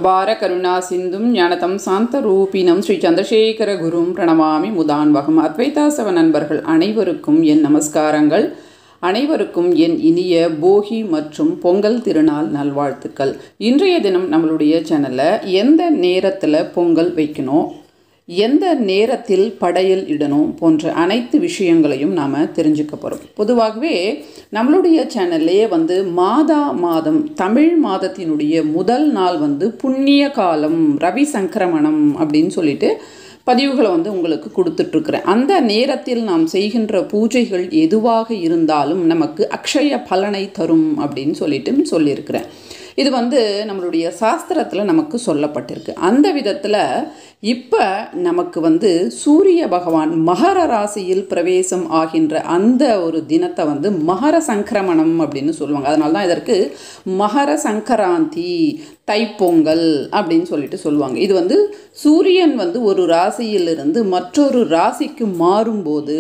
அபார கருணா சிந்தும் ஞானதம் சாந்த ரூபினம் ஸ்ரீ சந்திரசேகர குரும் பிரணமாமி முதான்வகம் அத்வைதாசவ நண்பர்கள் அனைவருக்கும் என் நமஸ்காரங்கள் அனைவருக்கும் என் இனிய போகி மற்றும் பொங்கல் திருநாள் நல்வாழ்த்துக்கள் இன்றைய தினம் நம்மளுடைய சேனலில் எந்த நேரத்தில் பொங்கல் வைக்கணும் எந்த நேரத்தில் படையல் இடணும் போன்ற அனைத்து விஷயங்களையும் நாம் தெரிஞ்சுக்க போகிறோம் பொதுவாகவே நம்மளுடைய சேனல்லையே வந்து மாதா மாதம் தமிழ் மாதத்தினுடைய முதல் நாள் வந்து புண்ணிய காலம் ரவி சங்கிரமணம் அப்படின்னு சொல்லிட்டு பதிவுகளை வந்து உங்களுக்கு கொடுத்துட்ருக்குறேன் அந்த நேரத்தில் நாம் செய்கின்ற பூஜைகள் எதுவாக இருந்தாலும் நமக்கு அக்ஷய பலனை தரும் அப்படின்னு சொல்லிட்டு சொல்லியிருக்கிறேன் இது வந்து நம்மளுடைய சாஸ்திரத்தில் நமக்கு சொல்லப்பட்டிருக்கு அந்த விதத்தில் இப்போ நமக்கு வந்து சூரிய பகவான் மகர ராசியில் பிரவேசம் ஆகின்ற அந்த ஒரு தினத்தை வந்து மகர சங்கிரமணம் அப்படின்னு சொல்லுவாங்க அதனால தான் இதற்கு மகர சங்கராந்தி தைப்பொங்கல் அப்படின்னு சொல்லிட்டு சொல்லுவாங்க இது வந்து சூரியன் வந்து ஒரு ராசியிலிருந்து மற்றொரு ராசிக்கு மாறும்போது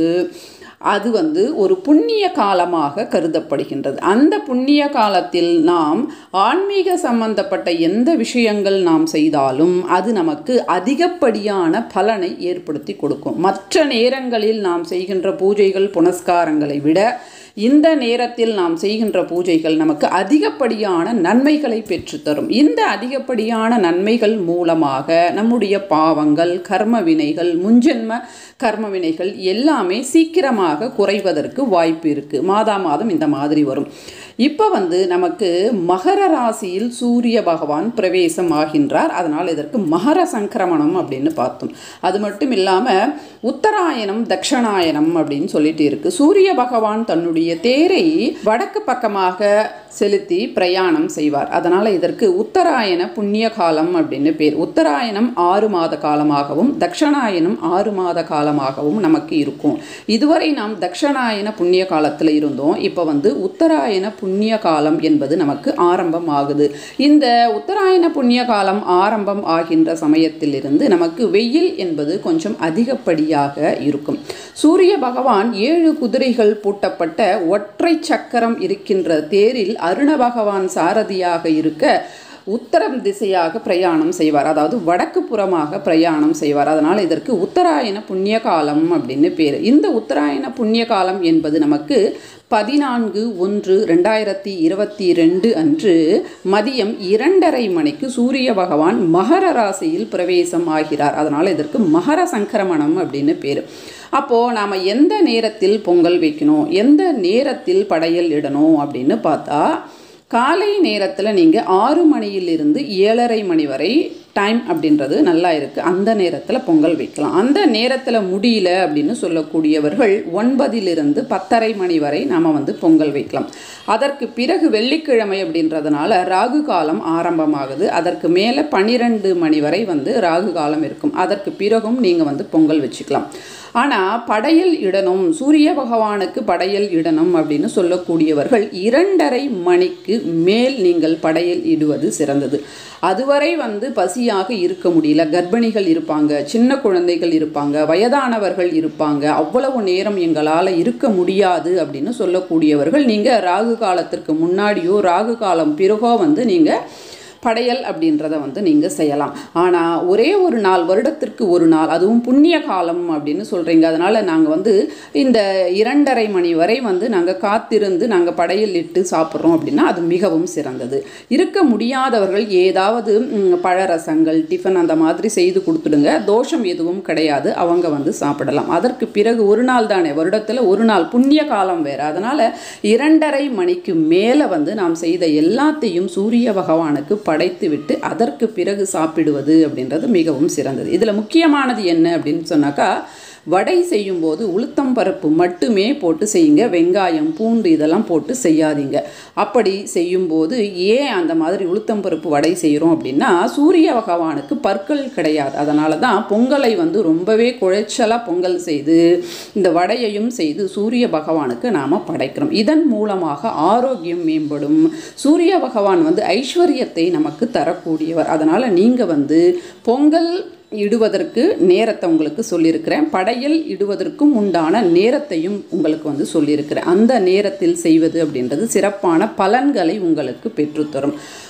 அது வந்து ஒரு புண்ணிய காலமாக கருதப்படுகின்றது அந்த புண்ணிய காலத்தில் நாம் ஆன்மீக சம்பந்தப்பட்ட எந்த விஷயங்கள் நாம் செய்தாலும் அது நமக்கு அதிகப்படியான பலனை ஏற்படுத்தி கொடுக்கும் மற்ற நேரங்களில் நாம் செய்கின்ற பூஜைகள் புனஸ்காரங்களை விட இந்த நேரத்தில் நாம் செய்கின்ற பூஜைகள் நமக்கு அதிகப்படியான நன்மைகளை பெற்றுத்தரும் இந்த அதிகப்படியான நன்மைகள் மூலமாக நம்முடைய பாவங்கள் கர்ம வினைகள் முன்ஜென்ம கர்ம வினைகள் எல்லாமே சீக்கிரமாக குறைவதற்கு வாய்ப்பு இருக்குது மாதா மாதம் இந்த மாதிரி வரும் இப்போ வந்து நமக்கு மகர ராசியில் சூரிய பகவான் பிரவேசம் ஆகின்றார் அதனால் இதற்கு மகர சங்கிரமணம் அப்படின்னு பார்த்தோம் அது மட்டும் இல்லாமல் உத்தராயணம் தட்சணாயனம் அப்படின்னு சொல்லிட்டு இருக்கு சூரிய பகவான் தன்னுடைய தேரை வடக்கு பக்கமாக செலுத்தி பிரயாணம் செய்வார் அதனால் இதற்கு உத்தராயண புண்ணிய காலம் அப்படின்னு பேர் உத்தராயணம் ஆறு மாத காலமாகவும் தட்சணாயனம் ஆறு மாத காலமாகவும் நமக்கு இருக்கும் இதுவரை நாம் தட்சணாயன புண்ணிய காலத்தில் இருந்தோம் இப்போ வந்து உத்தராயண புண்ணிய காலம் என்பது நமக்கு ஆரம்பம் ஆகுது இந்த உத்தராயண புண்ணிய காலம் ஆரம்பம் ஆகின்ற சமயத்திலிருந்து நமக்கு வெயில் என்பது கொஞ்சம் அதிகப்படியாக இருக்கும் சூரிய பகவான் ஏழு குதிரைகள் பூட்டப்பட்ட ஒற்றை சக்கரம் இருக்கின்ற தேரில் அருண பகவான் சாரதியாக இருக்க உத்தரம் திசையாக பிரயாணம் செய்வார் அதாவது வடக்கு புறமாக பிரயாணம் செய்வார் அதனால் இதற்கு உத்தராயண புண்ணிய காலம் அப்படின்னு பேர் இந்த உத்தராயண புண்ணிய காலம் என்பது நமக்கு பதினான்கு ஒன்று ரெண்டாயிரத்தி இருபத்தி ரெண்டு அன்று மதியம் இரண்டரை மணிக்கு சூரிய பகவான் மகர ராசியில் பிரவேசம் ஆகிறார் அதனால் இதற்கு மகர சங்கிரமணம் அப்படின்னு பேர் அப்போது நாம் எந்த நேரத்தில் பொங்கல் வைக்கணும் எந்த நேரத்தில் படையல் இடணும் அப்படின்னு பார்த்தா காலை நேரத்தில் நீங்கள் ஆறு மணியிலிருந்து ஏழரை மணி வரை டைம் அப்படின்றது நல்லா இருக்குது அந்த நேரத்தில் பொங்கல் வைக்கலாம் அந்த நேரத்தில் முடியல அப்படின்னு சொல்லக்கூடியவர்கள் ஒன்பதிலிருந்து பத்தரை மணி வரை நாம் வந்து பொங்கல் வைக்கலாம் அதற்கு பிறகு வெள்ளிக்கிழமை அப்படின்றதுனால ராகு காலம் ஆரம்பமாகுது அதற்கு மேலே பன்னிரெண்டு மணி வரை வந்து ராகு காலம் இருக்கும் அதற்கு பிறகும் நீங்கள் வந்து பொங்கல் வச்சுக்கலாம் ஆனால் படையல் இடணும் சூரிய பகவானுக்கு படையல் இடணும் அப்படின்னு சொல்லக்கூடியவர்கள் இரண்டரை மணிக்கு மேல் நீங்கள் படையல் இடுவது சிறந்தது அதுவரை வந்து பசியாக இருக்க முடியல கர்ப்பிணிகள் இருப்பாங்க சின்ன குழந்தைகள் இருப்பாங்க வயதானவர்கள் இருப்பாங்க அவ்வளவு நேரம் எங்களால் இருக்க முடியாது அப்படின்னு சொல்லக்கூடியவர்கள் நீங்கள் ராகு காலத்திற்கு முன்னாடியோ ராகு காலம் பிறகோ வந்து நீங்கள் படையல் அப்படின்றத வந்து நீங்கள் செய்யலாம் ஆனால் ஒரே ஒரு நாள் வருடத்திற்கு ஒரு நாள் அதுவும் புண்ணிய காலம் அப்படின்னு சொல்கிறீங்க அதனால் நாங்கள் வந்து இந்த இரண்டரை மணி வரை வந்து நாங்கள் காத்திருந்து நாங்கள் படையல் இட்டு சாப்பிட்றோம் அப்படின்னா அது மிகவும் சிறந்தது இருக்க முடியாதவர்கள் ஏதாவது பழரசங்கள் டிஃபன் அந்த மாதிரி செய்து கொடுத்துடுங்க தோஷம் எதுவும் கிடையாது அவங்க வந்து சாப்பிடலாம் அதற்கு பிறகு ஒரு நாள் தானே வருடத்தில் ஒரு நாள் புண்ணிய காலம் வேறு அதனால் இரண்டரை மணிக்கு மேலே வந்து நாம் செய்த எல்லாத்தையும் சூரிய பகவானுக்கு படைத்து விட்டு அதற்கு பிறகு சாப்பிடுவது அப்படின்றது மிகவும் சிறந்தது இதில் முக்கியமானது என்ன அப்படின்னு சொன்னாக்கா வடை செய்யும்போது உளுத்தம் பருப்பு மட்டுமே போட்டு செய்யுங்க வெங்காயம் பூண்டு இதெல்லாம் போட்டு செய்யாதீங்க அப்படி செய்யும்போது ஏன் அந்த மாதிரி உளுத்தம் பருப்பு வடை செய்கிறோம் அப்படின்னா சூரிய பகவானுக்கு பற்கள் கிடையாது அதனால தான் பொங்கலை வந்து ரொம்பவே குழைச்சலாக பொங்கல் செய்து இந்த வடையையும் செய்து சூரிய பகவானுக்கு நாம் படைக்கிறோம் இதன் மூலமாக ஆரோக்கியம் மேம்படும் சூரிய பகவான் வந்து ஐஸ்வர்யத்தை நமக்கு தரக்கூடியவர் அதனால் நீங்கள் வந்து பொங்கல் இடுவதற்கு நேரத்தை உங்களுக்கு சொல்லியிருக்கிறேன் படையல் இடுவதற்கும் உண்டான நேரத்தையும் உங்களுக்கு வந்து சொல்லியிருக்கிறேன் அந்த நேரத்தில் செய்வது அப்படின்றது சிறப்பான பலன்களை உங்களுக்கு பெற்றுத்தரும்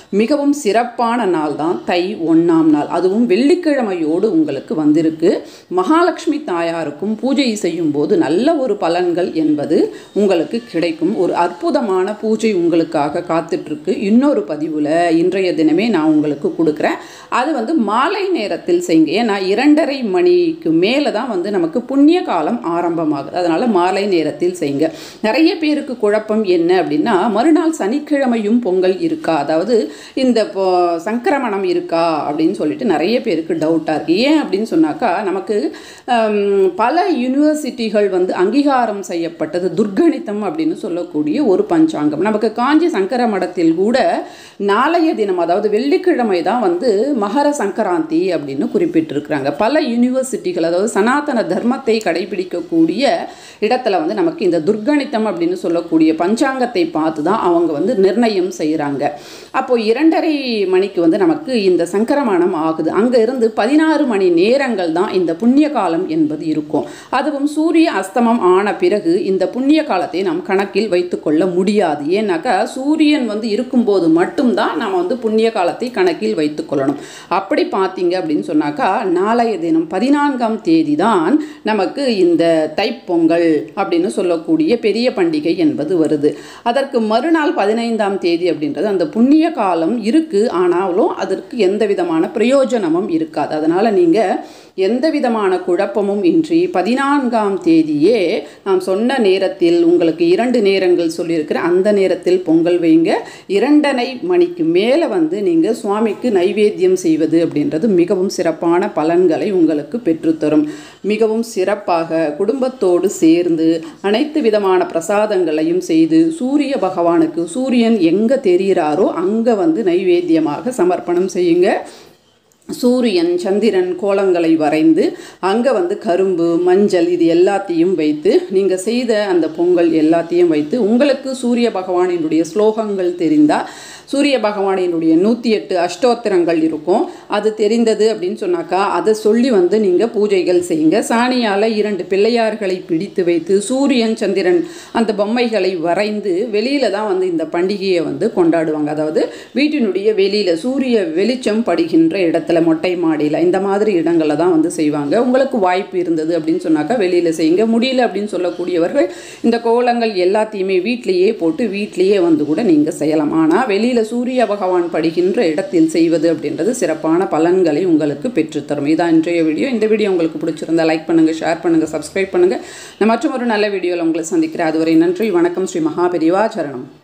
மிகவும் சிறப்பான நாள் தான் தை ஒன்றாம் நாள் அதுவும் வெள்ளிக்கிழமையோடு உங்களுக்கு வந்திருக்கு மகாலட்சுமி தாயாருக்கும் பூஜை செய்யும் போது நல்ல ஒரு பலன்கள் என்பது உங்களுக்கு கிடைக்கும் ஒரு அற்புதமான பூஜை உங்களுக்காக காத்துட்ருக்கு இன்னொரு பதிவில் இன்றைய தினமே நான் உங்களுக்கு கொடுக்குறேன் அது வந்து மாலை நேரத்தில் செய்யுங்க ஏன்னா இரண்டரை மணிக்கு மேலே தான் வந்து நமக்கு புண்ணிய காலம் ஆரம்பமாகுது அதனால் மாலை நேரத்தில் செய்யுங்க நிறைய பேருக்கு குழப்பம் என்ன அப்படின்னா மறுநாள் சனிக்கிழமையும் பொங்கல் இருக்கா அதாவது இந்த இப்போ சங்கிரமணம் இருக்கா அப்படின்னு சொல்லிட்டு நிறைய பேருக்கு டவுட்டாக இருக்குது ஏன் அப்படின்னு சொன்னாக்கா நமக்கு ஹம், பல யூனிவர்சிட்டிகள் வந்து அங்கீகாரம் செய்யப்பட்டது துர்கணிதம் அப்படின்னு சொல்லக்கூடிய ஒரு பஞ்சாங்கம் நமக்கு காஞ்சி சங்கர மடத்தில் கூட நாளைய தினம் அதாவது வெள்ளிக்கிழமை தான் வந்து மகர சங்கராந்தி அப்படின்னு குறிப்பிட்டிருக்கிறாங்க பல யூனிவர்சிட்டிகள் அதாவது சனாதன தர்மத்தை கடைபிடிக்கக்கூடிய இடத்துல வந்து நமக்கு இந்த துர்கணிதம் அப்படின்னு சொல்லக்கூடிய பஞ்சாங்கத்தை பார்த்து தான் அவங்க வந்து நிர்ணயம் செய்கிறாங்க அப்போ இரண்டரை மணிக்கு வந்து நமக்கு இந்த சங்கரமணம் ஆகுது அங்கே இருந்து பதினாறு மணி நேரங்கள் தான் இந்த புண்ணிய காலம் என்பது இருக்கும் அதுவும் சூரிய அஸ்தமம் ஆன பிறகு இந்த புண்ணிய காலத்தை நாம் கணக்கில் வைத்துக்கொள்ள முடியாது ஏன்னாக்கா சூரியன் வந்து இருக்கும்போது மட்டும்தான் நம்ம வந்து புண்ணிய காலத்தை கணக்கில் வைத்துக்கொள்ளணும் அப்படி பார்த்தீங்க அப்படின்னு சொன்னாக்கா நாளைய தினம் பதினான்காம் தேதி தான் நமக்கு இந்த தைப்பொங்கல் அப்படின்னு சொல்லக்கூடிய பெரிய பண்டிகை என்பது வருது அதற்கு மறுநாள் பதினைந்தாம் தேதி அப்படின்றது அந்த புண்ணிய காலம் இருக்கு ஆனாலும் அதற்கு எந்த விதமான பிரயோஜனமும் இருக்காது அதனால் நீங்கள் எந்த விதமான குழப்பமும் இன்றி பதினான்காம் தேதியே நாம் சொன்ன நேரத்தில் உங்களுக்கு இரண்டு நேரங்கள் சொல்லியிருக்கிறேன் அந்த நேரத்தில் பொங்கல் வைங்க இரண்டரை மணிக்கு மேலே வந்து நீங்கள் சுவாமிக்கு நைவேத்தியம் செய்வது அப்படின்றது மிகவும் சிறப்பான பலன்களை உங்களுக்கு பெற்றுத்தரும் மிகவும் சிறப்பாக குடும்பத்தோடு சேர்ந்து அனைத்து விதமான பிரசாதங்களையும் செய்து சூரிய பகவானுக்கு சூரியன் எங்கே தெரிகிறாரோ அங்கே வந்து நைவேத்தியமாக சமர்ப்பணம் செய்யுங்க சூரியன் சந்திரன் கோலங்களை வரைந்து அங்கே வந்து கரும்பு மஞ்சள் இது எல்லாத்தையும் வைத்து நீங்கள் செய்த அந்த பொங்கல் எல்லாத்தையும் வைத்து உங்களுக்கு சூரிய பகவானினுடைய ஸ்லோகங்கள் தெரிந்தால் சூரிய பகவானினுடைய நூற்றி எட்டு அஷ்டோத்திரங்கள் இருக்கும் அது தெரிந்தது அப்படின்னு சொன்னாக்கா அதை சொல்லி வந்து நீங்கள் பூஜைகள் செய்யுங்க சாணியால் இரண்டு பிள்ளையார்களை பிடித்து வைத்து சூரியன் சந்திரன் அந்த பொம்மைகளை வரைந்து வெளியில் தான் வந்து இந்த பண்டிகையை வந்து கொண்டாடுவாங்க அதாவது வீட்டினுடைய வெளியில் சூரிய வெளிச்சம் படுகின்ற இடத்துல மொட்டை மாடியில் இந்த மாதிரி இடங்களில் தான் வந்து செய்வாங்க உங்களுக்கு வாய்ப்பு இருந்தது அப்படின்னு சொன்னாக்கா வெளியில் செய்யுங்க முடியல அப்படின்னு சொல்லக்கூடியவர்கள் இந்த கோலங்கள் எல்லாத்தையுமே வீட்டிலேயே போட்டு வீட்டிலேயே வந்து கூட நீங்கள் செய்யலாம் ஆனால் வெளியில் சூரிய பகவான் படுகின்ற இடத்தில் செய்வது அப்படின்றது சிறப்பான பலன்களை உங்களுக்கு பெற்றுத்தரும் இதான் இன்றைய வீடியோ இந்த வீடியோ உங்களுக்கு பிடிச்சிருந்தா லைக் பண்ணுங்கள் ஷேர் பண்ணுங்கள் சப்ஸ்கிரைப் பண்ணுங்கள் நான் மற்றும் ஒரு நல்ல வீடியோவில் உங்களை சந்திக்கிறேன் அதுவரை நன்றி வணக்கம் ஸ்ரீ மகாபெரிவா சரணம்